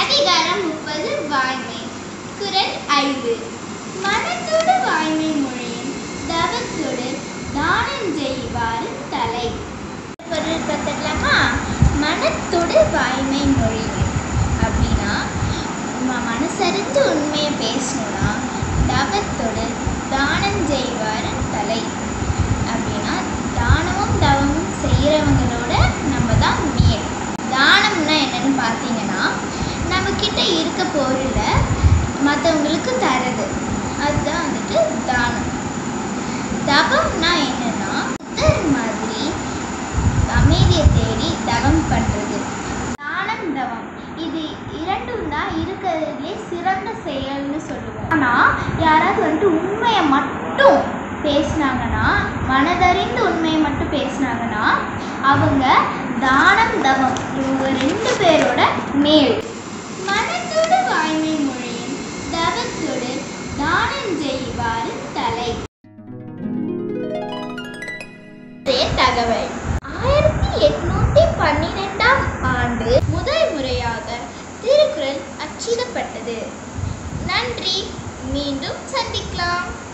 அதிகாரம் முப்பது வாய்மை குரல் ஐந்து மனத்தோடு வாய்மை மொழியும் தவத்தோடு தானம் செய்வாரு தலை பொருள் பார்த்துக்கலாமா மனத்தோடு வாய்மை மொழியும் அப்படின்னா நம்ம மனசறிஞ்சு உண்மையை பேசணும்னா தவத்தோடு தானம் செய்வாரு தலை அப்படின்னா தானமும் தவமும் செய்கிறவங்களோட நம்ம தான் மேல் தானம்னா என்னன்னு பார்த்தீங்கன்னா நம்மக்கிட்ட இருக்க பொருளை மற்றவங்களுக்கு தரது அதுதான் வந்துட்டு தானம் தவம்னா என்னன்னா புத்தர் மாதிரி அமைதியை தேடி தவம் பண்ணுறது தானம் தவம் இது இரண்டும் தான் இருக்கிறதுலே சிறந்த செயல்னு சொல்லுவோம் ஆனால் யாராவது வந்துட்டு உண்மையை மட்டும் பேசினாங்கன்னா மனதறிந்து உண்மையை மட்டும் பேசினாங்கன்னா அவங்க தானம் தவம் இவங்க ரெண்டு பேரோட மேல் மனத்தோடு வாய்மை மொழியும் தவத்தோடு தானம் செய்வார் தலை இதே தகவல் ஆயிரத்தி எட்நூத்தி பன்னிரெண்டாம் ஆண்டு முதல் முறையாக திருக்குறள் அச்சிடப்பட்டது நன்றி மீண்டும் சந்திக்கலாம்